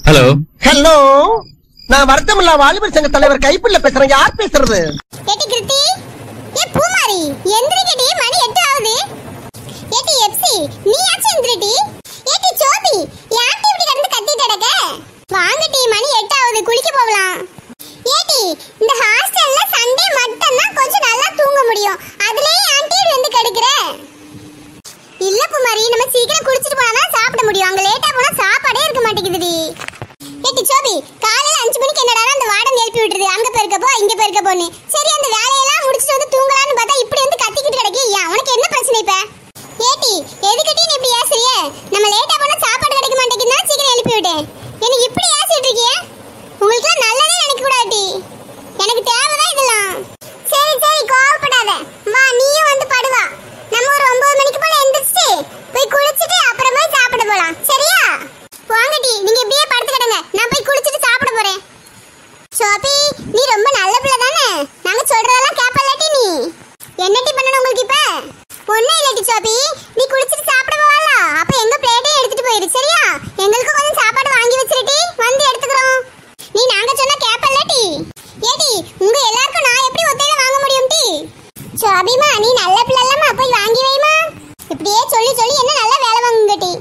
hello hello நான் வருத்தமில்லா வாலிபர் சங்க தலைவர் கைப்பிள்ள பேசுறேன் யார் பேசுறது ஏட்டி கிருத்தி ஏ பூமாரி எந்திரிக்கடி மணி எட்டு ஆகுது ஏட்டி எப்சி நீ ஆச்சு எந்திரிட்டி ஏட்டி சோபி யார்ட்டி இப்படி கிடந்து கத்திட்டு கிடக்க வாங்கட்டி மணி எட்டு ஆகுது குளிக்க போகலாம் ஏட்டி இந்த ஹாஸ்டல்ல சண்டே மட்டும் தான் கொஞ்சம் நல்லா தூங்க முடியும் அதுலயே ஆண்டி வந்து கெடுக்கிற இல்ல குமாரி நம்ம சீக்கிரம் குளிச்சிட்டு போனா தான் சாப்பிட முடியும் அங்க லேட்டா போனா சாப்பாடே இருக்க மாட்டேங்குதுடி ஏட்டி சோபி காலையில அஞ்சு மணிக்கு என்னடா அந்த வார்டன் எழுப்பி விட்டுருது அங்க போயிருக்க போ இங்க போயிருக்க போன்னு சரி அந்த வேலையெல்லாம் முடிச்சிட்டு வந்து தூங்கலாம்னு பார்த்தா இப்படி வந்து கத்திக்கிட்டு கிடக்கு ஏன் உனக்கு என்ன பிரச்சனை இப்ப ஏட்டி எதுக்கிட்டி நீ இப்படி ஏசுறிய நம்ம லேட்டா போனா சாப்பாடு கிடைக்க மாட்டேங்குதுன்னா சீக்கிரம் எழுப்பி விட்டேன் எனக்கு இப்படி ஏசிட்டு இருக்கிய உங்களுக்கு நல்லதே நினைக்க கூடாது எனக்கு தேவைதான் இதெல்லாம் சரி சரி கோவப்படாத வா நீயும் வந்து படுவா நம்ம ஒரு ஒன்பது மணிக்கு போல எந்திரிச்சு போய் குளிச்சுட்டு அப்புறமா சாப்பிட போலாம் சரியா வாங்கடி நீங்க இப்படியே படுத்து கிடங்க நான் போய் குளிச்சுட்டு சாப்பிட போறேன் சோபி நீ ரொம்ப நல்ல பிள்ளை தானே நாங்க சொல்றதெல்லாம் கேப்பலாட்டி நீ என்னடி பண்ணணும் உங்களுக்கு இப்ப ஒண்ணும் இல்லடி சோபி நீ குளிச்சுட்டு சாப்பிட போவால அப்ப எங்க பிளேட்டையும் எடுத்துட்டு போயிரு சரியா எங்களுக்கு கொஞ்சம் சாப்பாடு வாங்கி வச்சிருட்டி வந்து எடுத்துக்கிறோம் நீ நாங்க சொன்னா கேப்பலாட்டி ஏடி உங்க எல்லாருக்கும் நான் எப்படி ஒத்தையில வாங்க முடியும் டி சோபிமா நீ நல்ல பிள்ளை இல்லம்மா போய் வாங்கி வைமா இப்படியே சொல்லி சொல்லி என்ன நல்லா வேலை வாங்குங்க டி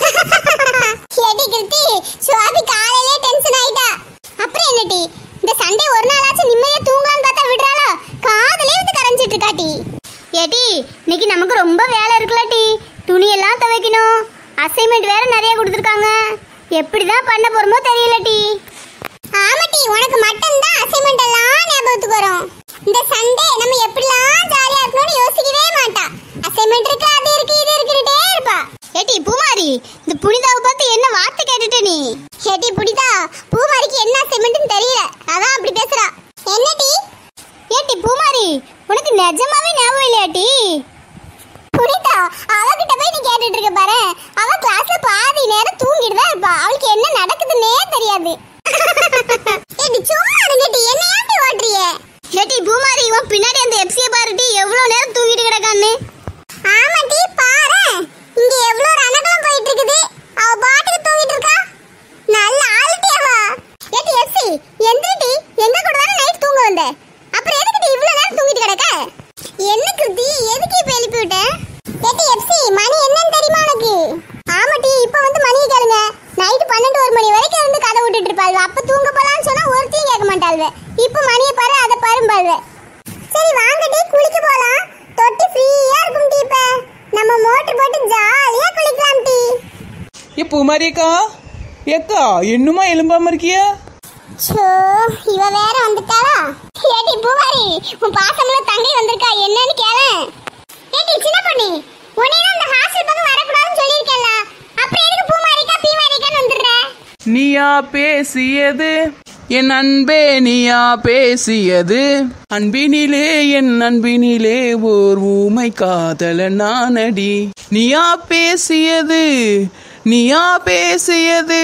ஏடி கிருத்தி சுவாபி காலையிலே டென்ஷன் ஆயிட்டா அப்புறம் என்னடி இந்த சண்டே ஒரு நாளாச்சும் நிம்மதியா தூங்கலாம்னு பார்த்தா விடுறாளோ காதலே வந்து கரைஞ்சிட்டு இருக்காட்டி ஏடி இன்னைக்கு நமக்கு ரொம்ப வேலை இருக்குல்லடி துணி எல்லாம் துவைக்கணும் அசைன்மெண்ட் வேற நிறைய கொடுத்துருக்காங்க எப்படிதான் பண்ண போறோமோ தெரியலடி ஆமாட்டி உனக்கு மட்டும் தான் அசைன்மெண்ட் எல்லாம் ஞாபகத்துக்கு வரும் இந்த சண்டே நம்ம எப்படிலாம் ஜாலியா இருக்கணும்னு யோசிக்கவே மாட்டா அசைன்மெண்ட் இருக்கு அது இருக்கு இது இருக்குட்டே இருப்பா ஏட்டி பூமாரி இந்த புனிதாவை பார்த்து என்ன வார்த்தை கேட்டுட்ட நீ ஏட்டி புனிதா பூமாரிக்கு என்ன அசைன்மெண்ட்னு தெரியல அதான் அப்படி பேசுறா என்னடி ஏட்டி பூமாரி உனக்கு நிஜமாவே ஞாபகம் இல்லையாட்டி புனிதா அவகிட்ட போய் நீ கேட்டுட்டு இருக்க பாரு அவ கிளாஸ்ல பாதி நேரம் தூங்கிட்டு தான் இருப்பா அவளுக்கு என்ன நடக்குதுன்னே தெரியாது ஏடி சும்மா இருங்கடி என்ன ஏன்டி ஓட்டுறியே ஏடி பூமாரி இவன் பின்னாடி அந்த எப்சியை பாருடி எவ்வளவு நேரம் தூங்கிட்டு கிடக்கான்னு ஆமாடி பாரு இங்க எவ்வளவு ரணகலம் போயிட்டு இருக்குது அவ பாட்டுக்கு தூங்கிட்டு இருக்கா நல்ல ஆளுட்டி அவ ஏடி எப்சி எந்திரிடி எங்க கூட தானே நைட் தூங்க வந்த அப்புறம் எதுக்குடி இவ்வளவு நேரம் தூங்கிட்டு கிடக்க என்ன குத்தி எதுக்கு இப்ப எழுப்பி விட்ட ஏடி எப்சி மணி என்னன்னு தெரியுமா உனக்கு ஆமாட்டி இப்ப வந்து மணியை கேளுங்க நைட் பன்னெண்டு ஒரு மணி வரைக்கும் இருந்து கதை விட்டுட்டு இருப்பாள் அப்ப தூங்க போலான்னு சொன்னா ஒருத்தையும் கேட்க மாட்டாள்வ இப்ப மணியை பாரு அதை பாரும்பாள்வ சரி வாங்கடி குளிக்க போலாம் தொட்டி ஃப்ரீயா இருக்கும் டீ இப்ப நம்ம மோட்டர் போட்டு ஜாலியா குளிக்கலாம் டீ ஏ பூமாரியக்கா ஏக்கா இன்னுமா எலும்பாம இருக்கிய சோ இவ வேற வந்துட்டாளா ஏடி பூவாரி உன் பாசமுள்ள தங்கை வந்திருக்கா என்னன்னு கேளேன் ஏடி சின்ன பொண்ணு உன்னை தான் அந்த ஹாஸ்டல் பக்கம் வரக்கூடாதுன்னு சொல்லியிருக்கேன்ல அப்புறம் எதுக்கு பூமாரிக்கா பீமாரிக்கான்னு வந்துடுற நீயா பேசியது என் அன்பே நீயா பேசியது அன்பினிலே என் அன்பினிலே ஓர் ஊமை காதல நானடி நீயா பேசியது நீயா பேசியது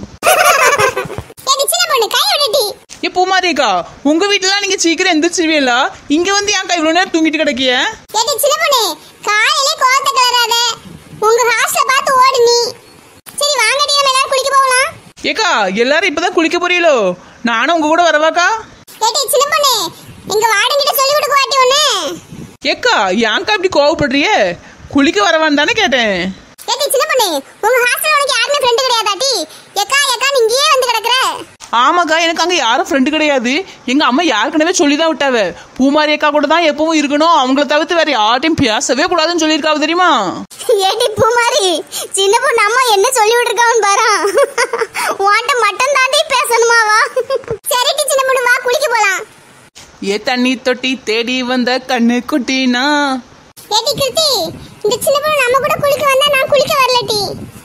ஏடி சின்ன பொண்ணு கை விடுடி ஏ பூமாரியக்கா உங்க வீட்டுல நீங்க சீக்கிரம் எந்திரிச்சிருவீங்களா இங்க வந்து ஏன்க்கா இவ்வளவு நேரம் தூங்கிட்டு கிடக்கிய ஏடி சின்ன பொண்ணு காலையில கோவத்தை கிளறாத உங்க ஹாஸ்டல் பார்த்து ஓடு நீ சரி வாங்கடி நம்ம எல்லாரும் குளிக்க போகலாம் ஏக்கா எல்லாரும் இப்பதான் குளிக்க போறீங்களோ நானும் உங்க கூட வரவாக்கா ஏடி சின்ன பொண்ணு எங்க வார்டன் கிட்ட சொல்லி கொடுக்க வாட்டி ஒண்ணு ஏக்கா ஏன்க்கா இப்படி கோவப்படுறிய குளிக்க வரவான்னு தானே கேட்டேன் ஏடி சின்ன பொண்ணு உங்க ஹாஸ்டல்ல உனக்கு யாருமே ஃப்ரெண்ட் கிடையாதாட்டி எக்கா எக்கா நீ இங்கேயே வந்து கிடக்குற ஆமாக்கா எனக்கு அங்க யாரும் ஃப்ரெண்டு கிடையாது எங்க அம்மா யாருக்கனவே சொல்லி தான் விட்டாவ பூமாரி அக்கா கூட தான் எப்பவும் இருக்கணும் அவங்கள தவிர்த்து வேற யார்ட்டையும் பேசவே கூடாதுன்னு சொல்லியிருக்காவ தெரியுமா ஏடி பூமாரி சின்ன பொண்ணு அம்மா என்ன சொல்லி விட்டுருக்கான்னு பாரு உன்கிட்ட மட்டும் தாண்டி பேசணுமாவா சரிடி சின்ன பொண்ணு வா குளிக்க போலாம் ஏ தண்ணி தொட்டி தேடி வந்த கண்ணு குட்டினா ஏடி கிருத்தி இந்த சின்ன பொண்ணு நம்ம கூட குளிக்க வந்தா நான் குளிக்க வரலடி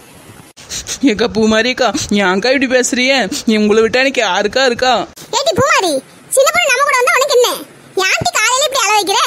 ஏக்கா பூமாரி அக்கா ஏன்க்கா இப்படி பேசுறிய உங்களை விட்டா எனக்கு யாருக்கா இருக்கா ஏடி பூமாரி சின்ன பொண்ணு நம்ம கூட வந்தா உனக்கு என்ன யான்ட்டி காலையில இப்படி அழ வைக்கிற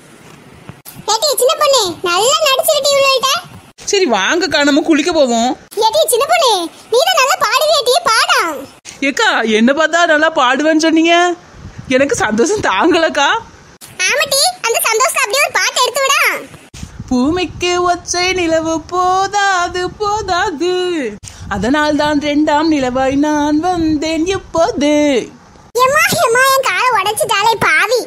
ஏடி சின்ன பொண்ணு நல்லா நடிச்சிருட்டி இவ்வளோட்ட சரி வாங்கக்கா நம்ம குளிக்க போவோம் ஏடி சின்ன பொண்ணு நீ தான் நல்லா பாடுவியாட்டி பாடா ஏக்கா என்ன பார்த்தா நல்லா பாடுவேன்னு சொன்னீங்க எனக்கு சந்தோஷம் தாங்கலக்கா ஆமாட்டி அந்த சந்தோஷத்தை அப்படியே ஒரு பாட்டு எடுத்து விடா பூமிக்கு ஒற்றை நிலவு போதாது போதாது அதனால் தான் ரெண்டாம் நிலவாய் நான் வந்தேன் இப்போது எம்மா எம்மா என் காலை உடைச்சிட்டாலே பாவி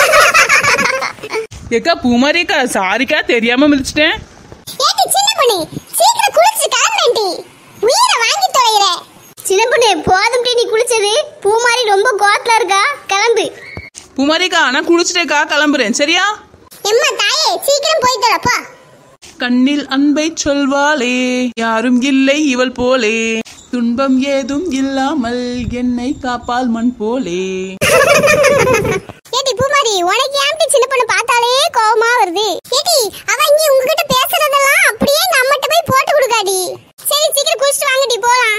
ஏக்கா பூமாரிக்கா சாரிக்கா தெரியாம மிதிச்சிட்டேன் ஏட்டி சின்ன பொண்ணு சீக்கிரம் குளிச்சு கிளம்பேன்டி உயிரை வாங்கி தொலைகிற சின்ன பொண்ணு போதும் நீ குளிச்சது பூமாரி ரொம்ப கோத்துல இருக்கா கிளம்பு பூமாரிக்கா நான் குளிச்சிட்டேக்கா கிளம்புறேன் சரியா எம்மா தாயே சீக்கிரம் போயிட்டு வரப்பா கண்ணில் அன்பை சொல்வாளே யாரும் இல்லை இவள் போலே துன்பம் ஏதும் இல்லாமல் என்னை காப்பால் மண் போலே ஏட்டி பூமாரி உனக்கு ஏன்டி சின்ன பொண்ணு பார்த்தாலே கோவமா வருது ஏட்டி அவ இங்க உங்ககிட்ட பேசுறதெல்லாம் அப்படியே எங்க அம்மாட்ட போய் போட்டு கொடுக்காடி சரி சீக்கிரம் குளிச்சுட்டு வாங்கடி போலாம்